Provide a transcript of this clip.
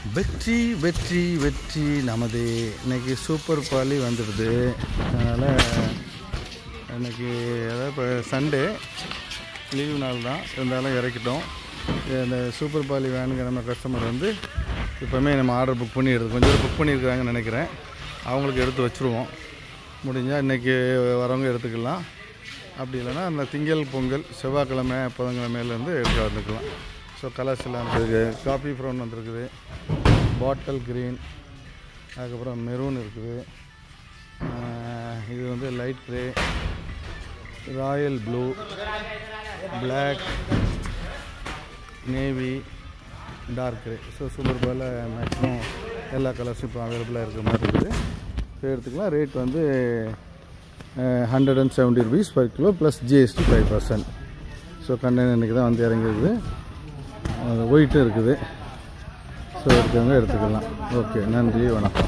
வெற்றி வெற்றி வெற்றி நமது இன்னைக்கு சூப்பர் பாலி வந்துடுது அதனால் இன்னைக்கு அதாவது இப்போ சண்டே லீவு நாள் தான் இருந்தாலும் இறக்கிட்டோம் இந்த சூப்பர் பாலி வேணுங்கிற நம்ம கஸ்டமர் வந்து இப்போவுமே நம்ம ஆர்டர் புக் பண்ணி எடுத்து கொஞ்சம் புக் பண்ணியிருக்காங்கன்னு நினைக்கிறேன் அவங்களுக்கு எடுத்து வச்சுருவோம் முடிஞ்சால் இன்றைக்கி வரவங்க எடுத்துக்கலாம் அப்படி இல்லைன்னா அந்த திங்கள் பொங்கல் செவ்வாய்க்கிழமை புதன்கிழமையிலேருந்து எடுக்க வந்துக்கலாம் ஸோ கலர்ஸ் எல்லாம் வந்துருக்கு காஃபி ப்ரௌன் வந்திருக்குது பாட்டில் க்ரீன் அதுக்கப்புறம் மெரூன் இருக்குது ஆஹ் இது வந்து light grey royal blue Black navy dark grey so super பாலில் மேக்ஸிமம் எல்லா கலர்ஸும் இப்போ அவைலபிளாக இருக்கிற மாதிரி இருக்குது ஸோ எடுத்துக்கலாம் ரேட் வந்து hundred and seventy rupees per kilo plus GST five percent so container இன்றைக்கி தான் வந்து இறங்கிருக்குது ஒயிட்டும் இருக்குது ஸோ எடுத்தவங்க எடுத்துக்கலாம் ஓகே நன்றி வணக்கம்